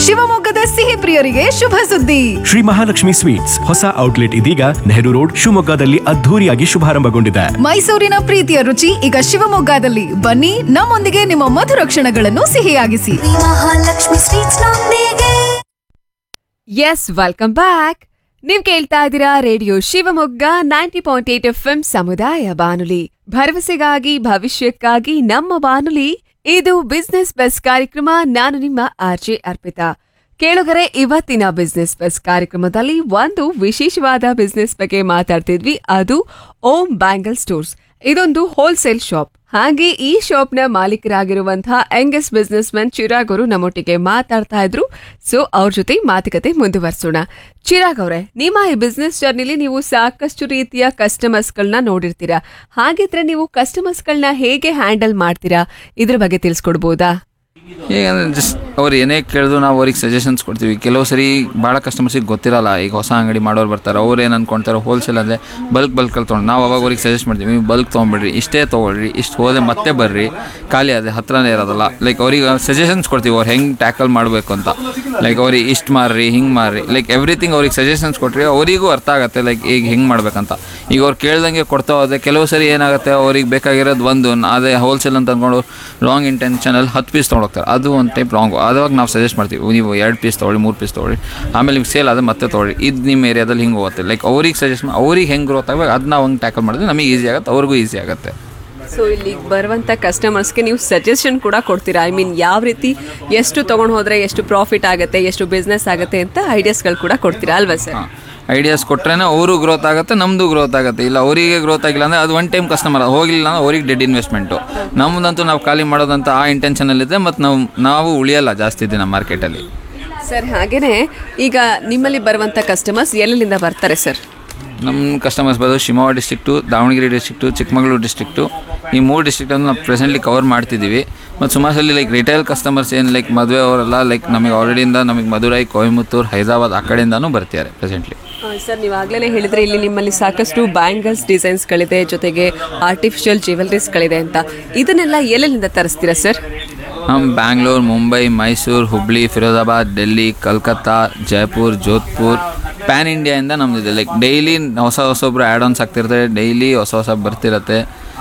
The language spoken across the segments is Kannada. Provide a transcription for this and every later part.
ಶಿವಮೊಗ್ಗದ ಸಿಹಿ ಪ್ರಿಯರಿಗೆ ಶುಭ ಸುದ್ದಿ ಶ್ರೀ ಮಹಾಲಕ್ಷ್ಮಿ ಸ್ವೀಟ್ಸ್ ಹೊಸ ಔಟ್ಲೆಟ್ ಇದೀಗ ನೆಹರು ರೋಡ್ ಶಿವಮೊಗ್ಗದಲ್ಲಿ ಅದ್ಧೂರಿಯಾಗಿ ಶುಭಾರಂಭಗೊಂಡಿದೆ ಮೈಸೂರಿನ ಪ್ರೀತಿಯ ರುಚಿ ಈಗ ಶಿವಮೊಗ್ಗದಲ್ಲಿ ಬನ್ನಿ ನಮ್ಮೊಂದಿಗೆ ನಿಮ್ಮ ಮಧುರ ಕ್ಷಣಗಳನ್ನು ಸಿಹಿಯಾಗಿಸಿ ಮಹಾಲಕ್ಷ್ಮಿ ಸ್ವೀಟ್ಸ್ ನೊಂದಿಗೆ ಎಸ್ ವೆಲ್ಕಮ್ ಬ್ಯಾಕ್ ನೀವ್ ಕೇಳ್ತಾ ಇದ್ದೀರಾ radio Shivamogga ninety point eight F M ಸಮುದಾಯ ಬಾನುಲಿ ಭರವಸೆಗಾಗಿ ಭವಿಷ್ಯಕ್ಕಾಗಿ ನಮ್ಮ ಬಾನುಲಿ ಇದು ಬಿಸ್ನೆಸ್ ಬಸ್ ಕಾರ್ಯಕ್ರಮ ನಾನು ನಿಮ್ಮ ಆರ್ಜೆ ಅರ್ಪಿತಾ ಕೇಳುಗರೆ ಇವತ್ತಿನ ಬಿಸ್ನೆಸ್ ಬಸ್ ಕಾರ್ಯಕ್ರಮದಲ್ಲಿ ಒಂದು ವಿಶೇಷವಾದ ಬಿಸ್ನೆಸ್ ಬಗ್ಗೆ ಮಾತಾಡ್ತಿದ್ವಿ ಅದು ಓಂ ಬ್ಯಾಂಗಲ್ ಸ್ಟೋರ್ಸ್ ಇದೊಂದು ಹೋಲ್ಸೇಲ್ ಶಾಪ್ ಹಾಗೆ ಈ ಶಾಪ್ನ ಮಾಲೀಕರಾಗಿರುವಂತಹ ಯಂಗೆಸ್ಟ್ ಬಿಸ್ನೆಸ್ ಮ್ಯಾನ್ ಚಿರಾಗ್ ಅವರು ನಮ್ಮೊಟ್ಟಿಗೆ ಮಾತಾಡ್ತಾ ಇದ್ರು ಸೊ ಅವ್ರ ಜೊತೆ ಮಾತುಕತೆ ಮುಂದುವರ್ಸೋಣ ಚಿರಾಗ್ ಅವರೇ ನಿಮ್ಮ ಈ ಬಿಸ್ನೆಸ್ ಜರ್ನಿಲಿ ನೀವು ಸಾಕಷ್ಟು ರೀತಿಯ ಕಸ್ಟಮರ್ಸ್ಗಳನ್ನ ನೋಡಿರ್ತೀರಾ ಹಾಗಿದ್ರೆ ನೀವು ಕಸ್ಟಮರ್ಸ್ಗಳನ್ನ ಹೇಗೆ ಹ್ಯಾಂಡಲ್ ಮಾಡ್ತೀರಾ ಇದ್ರ ಬಗ್ಗೆ ತಿಳಿಸ್ಕೊಡ್ಬೋದಾ ಹೇಗಂದ್ರೆ ಜಸ್ಟ್ ಅವ್ರು ಏನೇ ಕೇಳಿದ್ರು ನಾವು ಅವ್ರಿಗೆ ಸಜೆಷನ್ಸ್ ಕೊಡ್ತೀವಿ ಕೆಲವು ಸರಿ ಭಾಳ ಕಸ್ಟಮರ್ಸಿಗೆ ಗೊತ್ತಿರಲ್ಲ ಈಗ ಹೊಸ ಅಂಗಡಿ ಮಾಡೋರು ಬರ್ತಾರೆ ಅವ್ರು ಏನು ಅನ್ಕೊಂತಾರೆ ಹೋಲ್ಸೇಲ್ ಅಂದರೆ ಬಲ್ಕ್ ಬಲ್ಕಲ್ಲಿ ತೊಗೊಂಡು ನಾವು ಅವಾಗ ಅವ್ರಿಗೆ ಸಜೆಸ್ಟ್ ಮಾಡ್ತೀವಿ ನೀವು ಬಲ್ಕ್ ತೊಗೊಂಬಿಡ್ರಿ ಇಷ್ಟೇ ತೊಗೊಳ್ರಿ ಇಷ್ಟು ಹೋದೆ ಮತ್ತೆ ಬರ್ರಿ ಖಾಲಿ ಅದೇ ಹತ್ರನೇ ಇರೋದಲ್ಲ ಲೈಕ್ ಅವ್ರಿಗೆ ಸಜೆಷನ್ಸ್ ಕೊಡ್ತೀವಿ ಅವ್ರು ಹೆಂಗೆ ಟ್ಯಾಕಲ್ ಮಾಡಬೇಕು ಅಂತ ಲೈಕ್ ಅವ್ರಿಗೆ ಇಷ್ಟು ಮಾರ್ರಿ ಹಿಂಗೆ ಮಾರ್ರಿ ಲೈಕ್ ಎವ್ರಿಥಿಂಗ್ ಅವ್ರಿಗೆ ಸಜೆಷನ್ಸ್ ಕೊಟ್ರಿ ಅವರಿಗೂ ಅರ್ಥ ಆಗುತ್ತೆ ಲೈಕ್ ಈಗ ಹೆಂಗೆ ಮಾಡ್ಬೇಕಂತ ಈಗ ಅವ್ರು ಕೇಳ್ದಂಗೆ ಕೊಡ್ತಾ ಹೋದ್ರೆ ಕೆಲವು ಸರಿ ಏನಾಗುತ್ತೆ ಅವ್ರಿಗೆ ಬೇಕಾಗಿರೋದು ಒಂದು ಅದೇ ಹೋಲ್ಸೇಲ್ ಅಂತ ಅಂದ್ಕೊಂಡು ರಾಂಗ್ ಇಂಟೆನ್ಷನಲ್ಲಿ ಹತ್ತು ಪೀಸ್ ತೊಗೊಳಕ್ತಾರೆ ಅದು ಒಂದು ಟೈಪ್ ರಾಂಗ್ ಅದಾಗ ನಾವು ಸಜೆಸ್ಟ್ ಮಾಡ್ತೀವಿ ನೀವು ಎರಡು ಪೀಸ್ ತೊಗೊಳ್ಳಿ ಮೂರು ಪೀಸ್ ತೊಗೊಳ್ಳಿ ಆಮೇಲೆ ನಿಮ್ಗೆ ಸೇಲ್ ಆದರೆ ಮತ್ತೆ ತೊಗೊಳ್ಳಿ ಇದು ನಿಮ್ಮ ಏರಿಯಾದಲ್ಲಿ ಹಿಂಗೆ ಹೋಗುತ್ತೆ ಲೈಕ್ ಅವ್ರಿಗೆ ಸಜೆಸ್ಟ್ ಮಾಡಿ ಅವ್ರಿಗೆ ಹೆಂಗೆ ಗ್ರೋತ್ ಆಗಬೇಕು ಅದನ್ನ ನಾವು ಹಂಗೆ ಟ್ಯಾಕಲ್ ಮಾಡಿದ್ರೆ ನಮಗೆ ಈಸಿ ಆಗುತ್ತೆ ಅವ್ರಿಗೂ ಈಸಿ ಆಗುತ್ತೆ ಸೊ ಇಲ್ಲಿ ಬರುವಂತ ಕಸ್ಟಮರ್ಸ್ಗೆ ನೀವು ಸಜೆಷನ್ ಕೂಡ ಕೊಡ್ತೀರಾ ಐ ಮೀನ್ ಯಾವ ರೀತಿ ಎಷ್ಟು ತಗೊಂಡು ಹೋದ್ರೆ ಎಷ್ಟು ಪ್ರಾಫಿಟ್ ಆಗುತ್ತೆ ಎಷ್ಟು ಬಿಸ್ನೆಸ್ ಆಗುತ್ತೆ ಅಂತ ಐಡಿಯಾಸ್ಗಳು ಕೂಡ ಕೊಡ್ತೀರಾ ಅಲ್ವಾ ಸರ್ ಐಡಿಯಾಸ್ ಕೊಟ್ರೇ ಅವರು ಗ್ರೋತ್ ಆಗುತ್ತೆ ನಮ್ಮದು ಗ್ರೋತ್ ಆಗುತ್ತೆ ಇಲ್ಲ ಅವರಿಗೆ ಗ್ರೋತ್ ಆಗಿಲ್ಲ ಅಂದರೆ ಅದು ಒನ್ ಟೈಮ್ ಕಸ್ಟಮರ್ ಹೋಗಿಲ್ಲ ಅಂದ್ರೆ ಅವ್ರಿಗೆ ಡೆಡ್ ಇನ್ವೆಸ್ಟ್ಮೆಂಟು ನಮ್ಮದಂತೂ ನಾವು ಖಾಲಿ ಮಾಡೋದಂತ ಆ ಇಂಟೆನ್ಷನಲ್ಲಿದೆ ಮತ್ತು ನಾವು ನಾವು ಉಳಿಯಲ್ಲ ಜಾಸ್ತಿ ದಿನ ಮಾರ್ಕೆಟಲ್ಲಿ ಸರ್ ಹಾಗೇನೆ ಈಗ ನಿಮ್ಮಲ್ಲಿ ಬರುವಂತ ಕಸ್ಟಮರ್ಸ್ ಎಲ್ಲೆಲ್ಲಿಂದ ಬರ್ತಾರೆ ಸರ್ ನಮ್ಮ ಕಸ್ಟಮರ್ಸ್ ಬರೋದು Shivamogga district Davanagere district Chikkamagaluru district ಈ ಮೂರು ಡಿಸ್ಟ್ರಿಕ್ಟನ್ನು ನಾವು ಪ್ರೆಸೆಂಟ್ಲಿ ಕವರ್ ಮಾಡ್ತಿದ್ದೀವಿ ಮತ್ತು ಸುಮಾರು ಸಲ ಲೈಕ್ ರಿಟೇಲ್ ಕಸ್ಟಮರ್ಸ್ ಏನು ಲೈಕ್ ಮದುವೆ ಅವರೆಲ್ಲ ಲೈಕ್ ನಮಗೆ ಆಲ್ರೆಡಿಯಿಂದ ನಮಗೆ ಮಧುರೈ ಕೊಯಮತ್ತೂರು ಹೈದರಾಬಾದ್ ಆ ಕಡೆಯಿಂದನೂ ಬರ್ತಿದ್ದಾರೆ ಪ್ರೆಸೆಂಟ್ಲಿ ಸರ್ ನೀವು ಆಗ್ಲೇ ಹೇಳಿದ್ರೆ ಇಲ್ಲಿ ನಿಮ್ಮಲ್ಲಿ ಸಾಕಷ್ಟು ಬ್ಯಾಂಗಲ್ಸ್ ಡಿಸೈನ್ಸ್ಗಳಿದೆ ಜೊತೆಗೆ ಆರ್ಟಿಫಿಷಿಯಲ್ ಜ್ಯುವೆಲರೀಸ್ಗಳಿದೆ ಅಂತ ಇದನ್ನೆಲ್ಲ ಎಲ್ಲೆಲ್ಲಿಂದ ತರಿಸ್ತೀರಾ ಸರ್ हम ಬ್ಯಾಂಗ್ಳೂರ್ ಮುಂಬೈ ಮೈಸೂರು ಹುಬ್ಳಿ ಫಿರೋಜಾಬಾದ್ ಡೆಲ್ಲಿ ಕಲ್ಕತ್ತಾ ಜೈಪುರ್ ಜೋಧ್ಪುರ್ ಪ್ಯಾನ್ ಇಂಡಿಯಾಯಿಂದ ನಮ್ದಿದೆ ಲೈಕ್ ಡೈಲಿ ಹೊಸ ಹೊಸೊಬ್ರು ಆ್ಯಡ್ ಆನ್ಸ್ ಆಗ್ತಿರ್ತಾರೆ ಡೈಲಿ ಹೊಸ ಹೊಸ ಬರ್ತಿರತ್ತೆ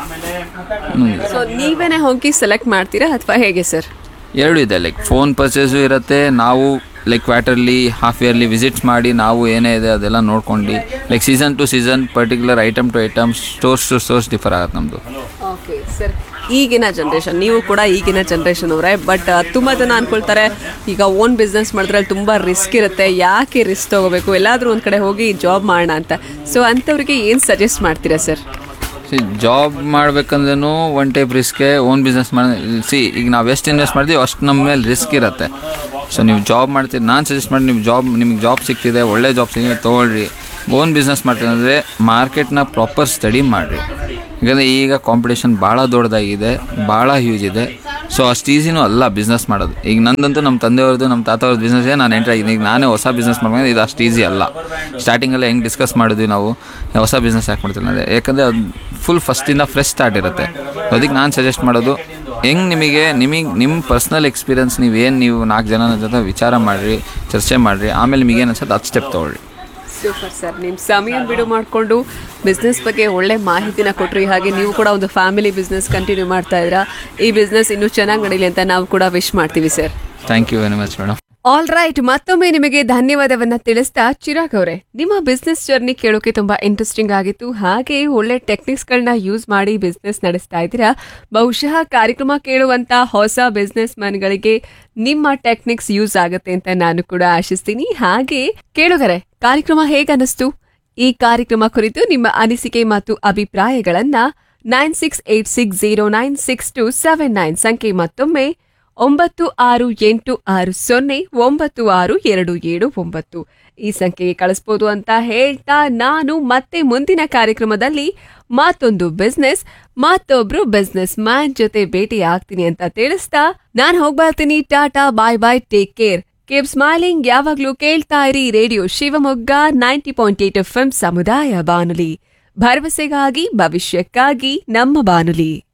ಹ್ಮ್. ಸೊ ನೀವೇನೆ ಹೋಗಿ ಸೆಲೆಕ್ಟ್ ಮಾಡ್ತೀರಾ ಅಥವಾ ಹೇಗೆ ಸರ್ ಎರಡು ಇದೆ ಲೈಕ್ ಫೋನ್ ಪರ್ಚೇಸು ಇರುತ್ತೆ ನಾವು like quarterly half yearly visits ಮಾಡಿ ನಾವು ಏನೇ ಇದೆ ಅದೆಲ್ಲ ನೋಡ್ಕೊಂಡು like season to season particular item to item stores to stores differ ಆಗುತ್ತೆ ನಮ್ಮದು ಓಕೆ ಸರ್ ಈಗಿನ ಜನ್ರೇಷನ್ ನೀವು ಕೂಡ ಈಗಿನ ಜನ್ರೇಷನ್ ಅವರೇ ಬಟ್ ತುಂಬ ಜನ ಅನ್ಕೊಳ್ತಾರೆ ಈಗ ಓನ್ ಬಿಸ್ನೆಸ್ ಮಾಡಿದ್ರೆ ಅಲ್ಲಿ ತುಂಬ ರಿಸ್ಕ್ ಇರುತ್ತೆ ಯಾಕೆ ರಿಸ್ಕ್ ತಗೋಬೇಕು ಎಲ್ಲಾದರೂ ಒಂದು ಕಡೆ ಹೋಗಿ ಜಾಬ್ ಮಾಡೋಣ ಅಂತ ಸೊ ಅಂಥವ್ರಿಗೆ ಏನು ಸಜೆಸ್ಟ್ ಮಾಡ್ತೀರಾ ಸರ್ ಸಿ ಜಾಬ್ ಮಾಡ್ಬೇಕಂದ್ರೂ ಒನ್ ಟೈಪ್ ರಿಸ್ಕೆ ಓನ್ ಬಿಸ್ನೆಸ್ ಮಾಡಿ ಸಿ ಈಗ ನಾವು ಎಷ್ಟು ಇನ್ವೆಸ್ಟ್ ಮಾಡ್ತೀವಿ ಅಷ್ಟು ನಮ್ಮ ಮೇಲೆ ರಿಸ್ಕ್ ಇರುತ್ತೆ ಸೊ ನೀವು ಜಾಬ್ ಮಾಡ್ತೀರಿ ನಾನು ಸಜೆಸ್ಟ್ ಮಾಡಿ ನೀವು ಜಾಬ್ ನಿಮಗೆ ಜಾಬ್ ಸಿಗ್ತಿದೆ ಒಳ್ಳೆ ಜಾಬ್ ಸಿಗಿದೆ ತೊಗೊಳ್ರಿ ಓನ್ ಬಿಸ್ನೆಸ್ ಮಾಡ್ತೀನಿ ಅಂದರೆ ಮಾರ್ಕೆಟ್ನ ಪ್ರಾಪರ್ ಸ್ಟಡಿ ಮಾಡಿರಿ ಯಾಕಂದರೆ ಈಗ ಕಾಂಪಿಟೇಷನ್ ಭಾಳ ದೊಡ್ಡದಾಗಿದೆ ಭಾಳ ಹ್ಯೂಜ್ ಇದೆ ಸೊ ಅಷ್ಟು ಈಸಿನೂ ಅಲ್ಲ ಬಿಸ್ನೆಸ್ ಮಾಡೋದು ಈಗ ನಂದಂತೂ ನಮ್ಮ ತಂದೆಯವ್ರದ್ದು ನಮ್ಮ ತಾತವ್ರದ್ದು ಬಿಸ್ನೆಸ್ಸೇ ನಾನು ಎಂಟ್ರ್ ಆಗಿದ್ದೀನಿ ಈಗ ನಾನೇ ಹೊಸ ಬಿಸ್ನೆಸ್ ಮಾಡ್ಕೊಂಡು ಇದು ಅಷ್ಟು ಈಸಿ ಅಲ್ಲ ಸ್ಟಾರ್ಟಿಂಗಲ್ಲಿ ಹೆಂಗೆ ಡಿಸ್ಕಸ್ ಮಾಡಿದ್ವಿ ನಾವು ಹೊಸ ಬಿಸ್ನೆಸ್ ಯಾಕೆ ಮಾಡ್ತಿಲ್ಲ ಅಂದರೆ ಯಾಕಂದರೆ ಅದು ಫುಲ್ ಫಸ್ಟಿಂದ ಫ್ರೆಶ್ ಸ್ಟಾರ್ಟ್ ಇರುತ್ತೆ ಅದಕ್ಕೆ ನಾನು ಸಜೆಸ್ಟ್ ಮಾಡೋದು ಹೆಂಗೆ ನಿಮಗೆ ನಿಮಗೆ ನಿಮ್ಮ ಪರ್ಸ್ನಲ್ ಎಕ್ಸ್ಪೀರಿಯನ್ಸ್ ನೀವೇನು ನೀವು ನಾಲ್ಕು ಜನನ ಜೊತೆ ವಿಚಾರ ಮಾಡಿರಿ ಚರ್ಚೆ ಮಾಡಿರಿ ಆಮೇಲೆ ನಿಮಗೇನು ಅನ್ಸುತ್ತೆ ಅದು ಸ್ಟೆಪ್ ತೊಗೊಳ್ಳಿ ಸೂಪರ್ ಸರ್ ನಿಮ್ಮ ಸಮಯ ಬಿಡು ಮಾಡಿಕೊಂಡು ಬಿಸ್ನೆಸ್ ಬಗ್ಗೆ ಒಳ್ಳೆ ಮಾಹಿತಿನ ಕೊಟ್ರಿ ಹಾಗೆ ನೀವು ಕೂಡ ಒಂದು ಫ್ಯಾಮಿಲಿ ಬಿಸ್ನೆಸ್ ಕಂಟಿನ್ಯೂ ಮಾಡ್ತಾ ಇದ್ದೀರಾ ಈ ಬಿಸ್ನೆಸ್ ಇನ್ನೂ ಚೆನ್ನಾಗಿ ನಡೀಲಿ ಅಂತ ನಾವು ಕೂಡ ವಿಶ್ ಮಾಡ್ತೀವಿ sir thank you very much madam all right ಮತ್ತೊಮ್ಮೆ ನಿಮಗೆ ಧನ್ಯವಾದವನ್ನ ತಿಳಿಸ್ತಾ ಚಿರಾಗ್ ಅವರೇ ನಿಮ್ಮ ಬಿಸ್ನೆಸ್ ಜರ್ನಿ ಕೇಳೋಕೆ ತುಂಬಾ ಇಂಟ್ರೆಸ್ಟಿಂಗ್ ಆಗಿತ್ತು ಹಾಗೆ ಒಳ್ಳೆ ಟೆಕ್ನಿಕ್ಸ್ ಗಳನ್ನ ಯೂಸ್ ಮಾಡಿ ಬಿಸ್ನೆಸ್ ನಡೆಸ್ತಾ ಇದ್ದೀರಾ ಬಹುಶಃ ಕಾರ್ಯಕ್ರಮ ಕೇಳುವಂತ ಹೊಸ ಬಿಸ್ನೆಸ್ ಗಳಿಗೆ ನಿಮ್ಮ ಟೆಕ್ನಿಕ್ಸ್ ಯೂಸ್ ಆಗುತ್ತೆ ಅಂತ ನಾನು ಕೂಡ ಆಶಿಸ್ತೀನಿ ಹಾಗೆ ಕೇಳುಗರೆ ಕಾರ್ಯಕ್ರಮ ಹೇಗನ್ನಿಸ್ತು ಈ ಕಾರ್ಯಕ್ರಮ ಕುರಿತು ನಿಮ್ಮ ಅನಿಸಿಕೆ ಮತ್ತು ಅಭಿಪ್ರಾಯಗಳನ್ನ nine six eight six zero nine six two seven nine ಸಂಖ್ಯೆ ಮತ್ತೊಮ್ಮೆ ಒಂಬತ್ತು ಆರು ಎಂಟು ಆರು ಸೊನ್ನೆ ಒಂಬತ್ತು ಆರು ಎರಡು ಏಳು ಒಂಬತ್ತು ಈ ಸಂಖ್ಯೆಗೆ ಕಳಿಸ್ಬೋದು ಅಂತ ಹೇಳ್ತಾ ನಾನು ಮತ್ತೆ ಮುಂದಿನ ಕಾರ್ಯಕ್ರಮದಲ್ಲಿ ಮತ್ತೊಂದು ಬಿಸ್ನೆಸ್ ಮತ್ತೊಬ್ರು ಬಿಸ್ನೆಸ್ ಮ್ಯಾನ್ ಜೊತೆ ಭೇಟಿ ಆಗ್ತೀನಿ ಅಂತ ತಿಳಿಸ್ತಾ ನಾನು ಹೋಗ್ಬರ್ತೀನಿ tata bye bye take care keep smiling ಯಾವಾಗ್ಲೂ ಕೇಳ್ತಾ ಇರಿ radio Shivamogga ninety point eight F ಸಮುದಾಯ ಬಾನುಲಿ ಭರವಸೆಗಾಗಿ ಭವಿಷ್ಯಕ್ಕಾಗಿ ನಮ್ಮ ಬಾನುಲಿ